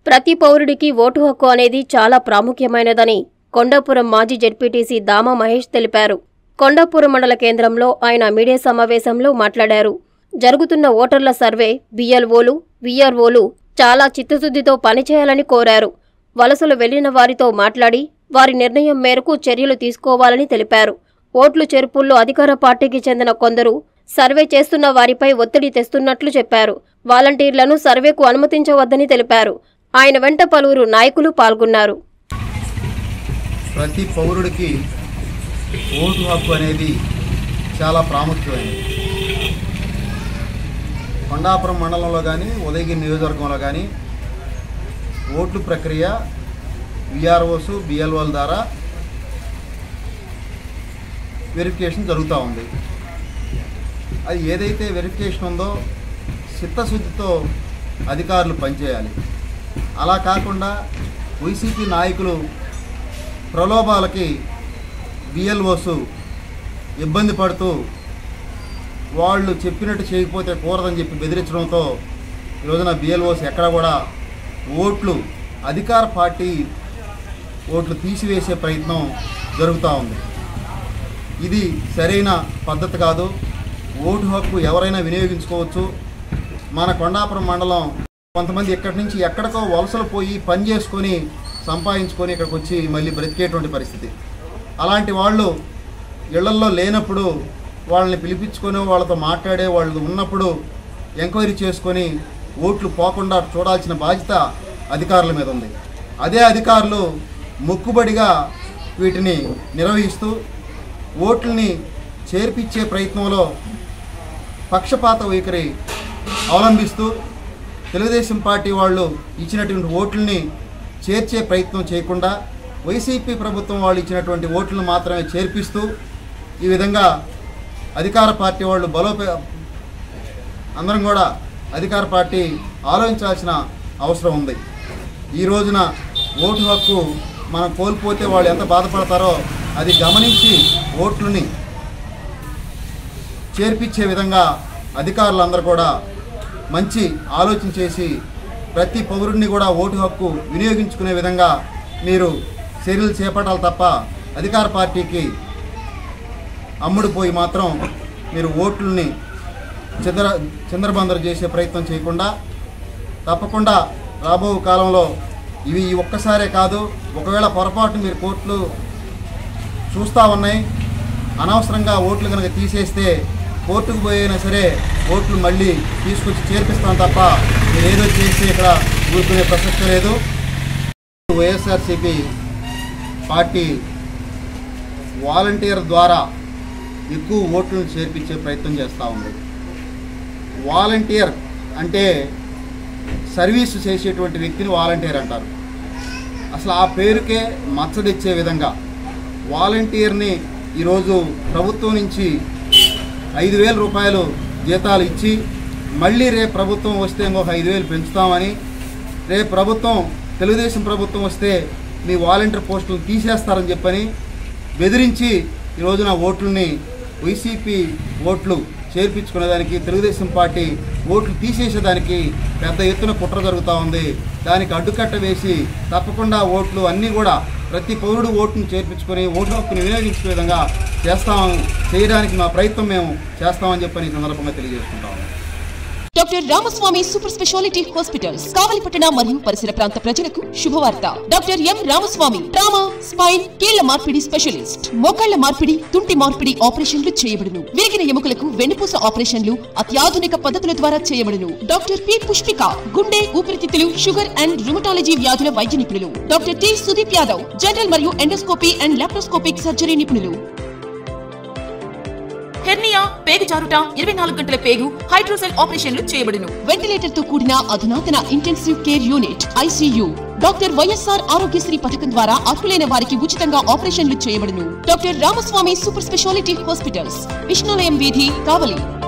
ప్రతి పౌరుడికి ఓటు హక్కు అనేది చాలా ప్రాముఖ్యమైనదని కొండాపురం మాజీ జెడ్పీటీసీ దామా మహేష్ తెలిపారు కొండాపురం మండల కేంద్రంలో ఆయన మీడియా సమావేశంలో మాట్లాడారు జరుగుతున్న ఓటర్ల సర్వే బిఎల్ఓలు విఆర్ఓలు చాలా చిత్తశుద్ధితో పనిచేయాలని కోరారు వలసలు వెళ్లిన వారితో మాట్లాడి వారి నిర్ణయం మేరకు చర్యలు తీసుకోవాలని తెలిపారు ఓట్లు చెరుపుల్లో అధికార పార్టీకి చెందిన కొందరు సర్వే చేస్తున్న వారిపై ఒత్తిడి తెస్తున్నట్లు చెప్పారు వాలంటీర్లను సర్వేకు అనుమతించవద్దని తెలిపారు ఆయన వెంట పలువురు నాయకులు పాల్గొన్నారు ప్రతి పౌరుడికి ఓటు హక్కు అనేది చాలా ప్రాముఖ్యమైనది కొండాపురం మండలంలో కానీ ఉదయగిరి నియోజకవర్గంలో కానీ ఓట్లు ప్రక్రియ విఆర్ఓస్ బిఎల్ఓల ద్వారా వెరిఫికేషన్ జరుగుతూ ఉంది అది ఏదైతే వెరిఫికేషన్ ఉందో చిత్తశుద్ధితో అధికారులు పనిచేయాలి అలా కాకుండా వైసీపీ నాయకులు ప్రలోభాలకి బిఎల్ఓస్ ఇబ్బంది పడుతూ వాళ్ళు చెప్పినట్టు చేయకపోతే కూరదని చెప్పి బెదిరించడంతో ఈ రోజున బిఎల్ఓస్ ఎక్కడ కూడా ఓట్లు అధికార పార్టీ ఓట్లు తీసివేసే ప్రయత్నం జరుగుతూ ఉంది ఇది సరైన పద్ధతి కాదు ఓటు హక్కు ఎవరైనా వినియోగించుకోవచ్చు మన కొండాపురం మండలం కొంతమంది ఎక్కడి నుంచి ఎక్కడికో వలసలు పోయి పని చేసుకొని సంపాదించుకొని ఇక్కడికి వచ్చి మళ్ళీ బ్రతికేటువంటి పరిస్థితి అలాంటి వాళ్ళు ఇళ్లల్లో లేనప్పుడు వాళ్ళని పిలిపించుకొని వాళ్ళతో మాట్లాడే వాళ్ళు ఉన్నప్పుడు ఎంక్వైరీ చేసుకొని ఓట్లు పోకుండా చూడాల్సిన బాధ్యత అధికారుల మీద ఉంది అదే అధికారులు మొక్కుబడిగా వీటిని నిర్వహిస్తూ ఓట్లని చేర్పించే ప్రయత్నంలో పక్షపాత వైఖరి అవలంబిస్తూ తెలుగుదేశం పార్టీ వాళ్ళు ఇచ్చినటువంటి ఓట్లని చేర్చే ప్రయత్నం చేయకుండా వైసీపీ ప్రభుత్వం వాళ్ళు ఇచ్చినటువంటి ఓట్లను మాత్రమే చేర్పిస్తూ ఈ విధంగా అధికార పార్టీ వాళ్ళు బలోపే అందరం కూడా అధికార పార్టీ ఆలోచించాల్సిన అవసరం ఉంది ఈ రోజున ఓటు హక్కు మనం కోల్పోతే వాళ్ళు ఎంత బాధపడతారో అది గమనించి ఓట్లని చేర్పించే విధంగా అధికారులందరూ కూడా మంచి ఆలోచన చేసి ప్రతి పౌరుడిని కూడా ఓటు హక్కు వినియోగించుకునే విధంగా మీరు చర్యలు చేపట్టాలి తప్ప అధికార పార్టీకి అమ్ముడుపోయి మాత్రం మీరు ఓట్లని చిందర చిందరబందరు చేసే ప్రయత్నం చేయకుండా తప్పకుండా రాబో కాలంలో ఇవి ఈ ఒక్కసారే కాదు ఒకవేళ పొరపాటు మీరు కోర్టులు చూస్తూ ఉన్నాయి అనవసరంగా ఓట్లు కనుక తీసేస్తే కోర్టుకు పోయినా సరే ఓట్లు మళ్ళీ తీసుకొచ్చి చేర్పిస్తాం తప్ప మీరు ఏదో చేస్తే ఇక్కడ ఊరుకునే ప్రసక్తి లేదు వైఎస్ఆర్సీపీ పార్టీ వాలంటీర్ ద్వారా ఎక్కువ ఓట్లను చేర్పించే ప్రయత్నం చేస్తూ ఉంది వాలంటీర్ అంటే సర్వీసు చేసేటువంటి వ్యక్తిని వాలంటీర్ అంటారు అసలు ఆ పేరుకే మచ్చ తెచ్చే విధంగా వాలంటీర్ని ఈరోజు ప్రభుత్వం నుంచి ఐదు వేల రూపాయలు జీతాలు ఇచ్చి మళ్ళీ రేపు ప్రభుత్వం వస్తే ఇంకొక ఐదు వేలు పెంచుతామని రేపు ప్రభుత్వం తెలుగుదేశం ప్రభుత్వం వస్తే మీ వాలంటీర్ పోస్టులు తీసేస్తారని చెప్పని బెదిరించి ఈ రోజున ఓట్లని వైసీపీ ఓట్లు చేర్పించుకునేదానికి తెలుగుదేశం పార్టీ ఓట్లు తీసేసేదానికి పెద్ద ఎత్తున కుట్ర జరుగుతూ ఉంది దానికి అడ్డుకట్ట వేసి తప్పకుండా ఓట్లు అన్నీ కూడా ప్రతి పౌరుడు ఓటును చేర్పించుకొని ఓటు హక్కును వినియోగించుకునే విధంగా చేస్తాం చేయడానికి మా ప్రయత్నం మేము చేస్తామని చెప్పని ఈ సందర్భంగా తెలియజేసుకుంటాము doctor Ramaswamy super speciality hospitals కావలిపట్టణ మరియు పరిసర ప్రాంత ప్రజలకు శుభవార్త doctor M Ramaswamy trauma spine కీళ్ల మార్పిడి స్పెషలిస్ట్ మోకాళ్ల మార్పిడి తుంటి మార్పిడి ఆపరేషన్లు చేయబడును విరిగిన ఎముకలకు వెన్నుపూస ఆపరేషన్లు అత్యాధునిక పద్ధతుల ద్వారా చేయబడును డాక్టర్ పి పుష్పిక గుండె ఊపిరితిత్తులు షుగర్ అండ్ రుమటాలజీ వ్యాధుల వైద్య నిపుణులు doctor T Sudeep Yadav general మరియు ఎండోస్కోపీ అండ్ లాప్రోస్కోపిక్ సర్జరీ నిపుణులు హెర్నియా పేగు జారుట ఇరవై నాలుగు గంటల పేగు హైడ్రోసెల్ ఆపరేషన్లు చేయబడును వెంటిలేటర్ తో కూడిన అధునాతన intensive care unit ICU doctor YSR Aarogyasri పథకం ద్వారా అర్హులైన వారికి ఉచితంగా ఆపరేషన్లు చేయబడును doctor Ramaswamy super speciality hospitals Vishnulayam వీధి కావలి